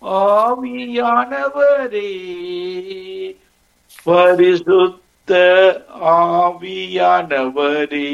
ஆவியானவரே பரிசுத்த ஆவியானவரே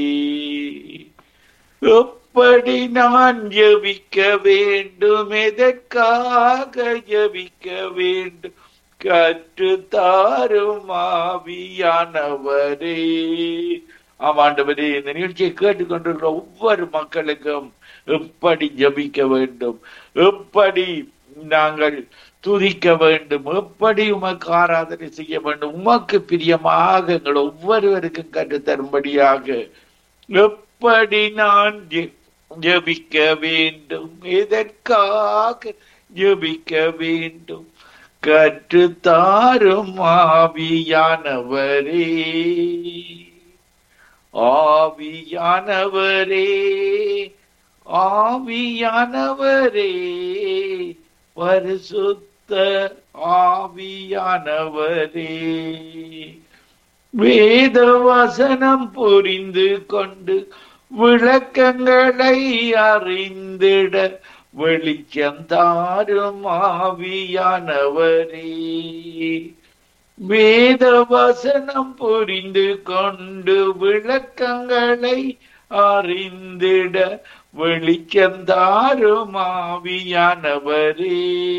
எப்படி நான் ஜெபிக்க வேண்டும் எதற்காக ஜெபிக்க வேண்டும் கற்று தாரும் ஆவியானவரே ஆமாண்டவரே இந்த நிகழ்ச்சியை கேட்டுக்கொண்டிருக்கிற ஒவ்வொரு மக்களுக்கும் எப்படி ஜபிக்க வேண்டும் எப்படி நாங்கள் துதிக்க வேண்டும் எப்படி உமக்கு ஆராதனை செய்ய வேண்டும் உமக்கு பிரியமாக எங்கள் ஒவ்வொருவருக்கும் கற்றுத்தரும்படியாக எப்படி நான் ஜபிக்க வேண்டும் எதற்காக ஜபிக்க வேண்டும் கற்று தாரும் ஆவியானவரே ஆவியானவரே ஆவியானவரே பரிசுத்த ஆவியானவரே வேத வசனம் புரிந்து கொண்டு விளக்கங்களை அறிந்திட வெளிச்சம் தாரும் ஆவியானவரே வேத வசனம் புரிந்து கொண்டு விளக்கங்களை அறிந்திட வெளிச்சம் தாரும் ஆவியானவரே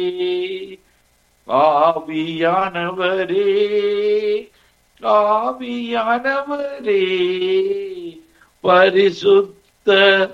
ஆவியானவரே ஆவியானவரே பரிசுத்த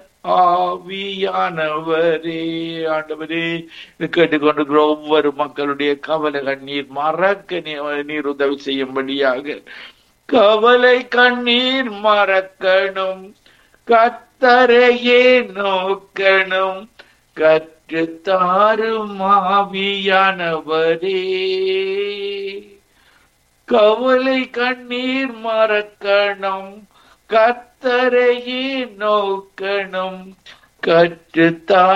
ஆவியானவரே ஆண்டவரே கேட்டுக்கொண்டிருக்கிற ஒவ்வொரு மக்களுடைய கவலை கண்ணீர் மறக்க நீ- நீர் உதவி செய்யும்படியாக கவலை கண்ணீர் மறக்கணும் கத்தரையே நோக்கணும் கற்று தாரும் ஆவியானவரே கவலை கண்ணீர் மறக்கணும் கத்தரையே நோக்கணும் கற்றுத்தான்